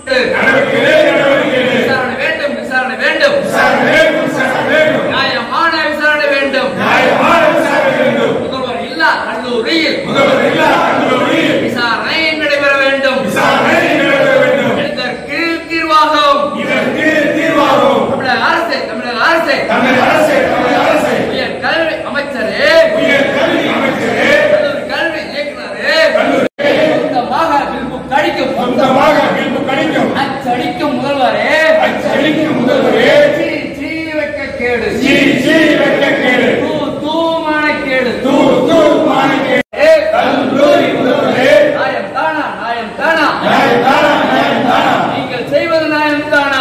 விசாரணை வேண்டும் விசாரணை வேண்டும் நியாயமான விசாரணை வேண்டும் முதல்வர் இல்லா கல்லூரியில் விசாரணை நடைபெற வேண்டும் இதற்கு தீர்வாகும் தமிழக அரசு தமிழக அரசு உயர் கல்வி அமைச்சரே கல்லூரி கல்வி இயக்குனரே சொந்தமாக விரும்பு கடிக்கும் அச்சடிக்கும் முதல்வரே சீ சீ வைக்க கேடு தூ தூமான கேடு ஏ, நியாயம் தானா நியாயம் தானா நீங்கள் செய்வது நியாயம் தானா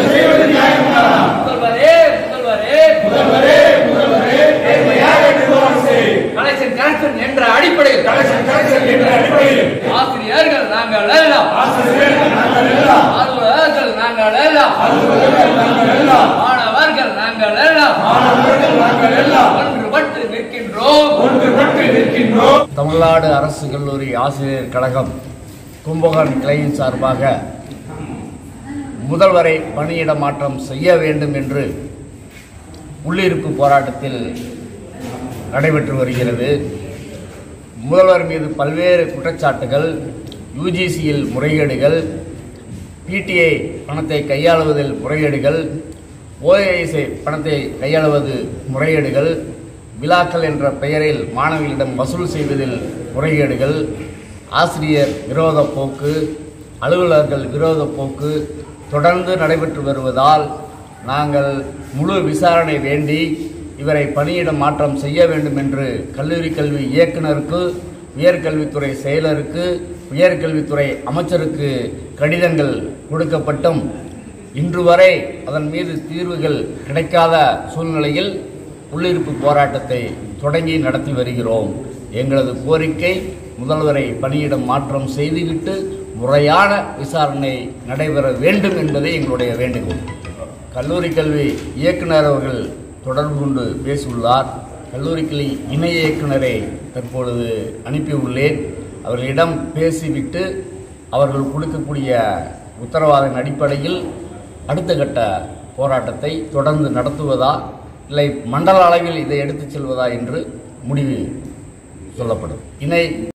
முதல்வரே முதல்வரே கலெக்ஷன் கலெக்ஷன் என்ற அடிப்படையில் ஆசிரியர்கள் நாங்கள் எல்லாம் அலுவலர்கள் நாங்கள் எல்லாம் மாணவர்கள் நாங்கள் எல்லாம் ஒன்றுபட்டு நிற்கின்றோம் தமிழ்நாடு அரசு கல்லூரி ஆசிரியர் கழகம் கும்பகோணம் கிளையின் சார்பாக முதல்வரை பணியிட மாற்றம் செய்ய வேண்டும் என்று உள்ளிருப்பு போராட்டத்தில் நடைபெற்று வருகிறது முதல்வர் மீது பல்வேறு குற்றச்சாட்டுகள் யூஜிசியில் முறைகேடுகள் பிடிஐ பணத்தை கையாளுவதில் முறைகேடுகள் ஓஏஎஸ்ஐ பணத்தை கையாளுவது முறைகேடுகள் விழாக்கள் என்ற பெயரில் மாணவிகளிடம் வசூல் செய்வதில் முறைகேடுகள் ஆசிரியர் விரோத போக்கு அலுவலர்கள் விரோத போக்கு தொடர்ந்து நடைபெற்று வருவதால் நாங்கள் முழு விசாரணை வேண்டி இவரை பணியிட மாற்றம் செய்ய வேண்டும் என்று கல்லூரி கல்வி இயக்குனருக்கு உயர்கல்வித்துறை செயலருக்கு உயர்கல்வித்துறை அமைச்சருக்கு கடிதங்கள் கொடுக்கப்பட்டும் இன்று வரை அதன் மீது தீர்வுகள் கிடைக்காத சூழ்நிலையில் உள்ளிருப்பு போராட்டத்தை தொடங்கி நடத்தி வருகிறோம் எங்களது கோரிக்கை முதல்வரை பணியிடம் மாற்றம் செய்துவிட்டு முறையான விசாரணை நடைபெற வேண்டும் என்பதே எங்களுடைய வேண்டுகோள் கல்லூரி கல்வி இயக்குனர் அவர்கள் தொடர்பு கொண்டு பேசியுள்ளார் கல்லூரி கல்வி இணை இயக்குனரை தற்பொழுது அனுப்பியுள்ளேன் அவர்களிடம் பேசிவிட்டு அவர்கள் கொடுக்கக்கூடிய உத்தரவாதின் அடிப்படையில் அடுத்த கட்ட போராட்டத்தை தொடர்ந்து நடத்துவதா இல்லை மண்டல அளவில் இதை எடுத்துச் செல்வதா என்று முடிவு சொல்லப்படும் இணை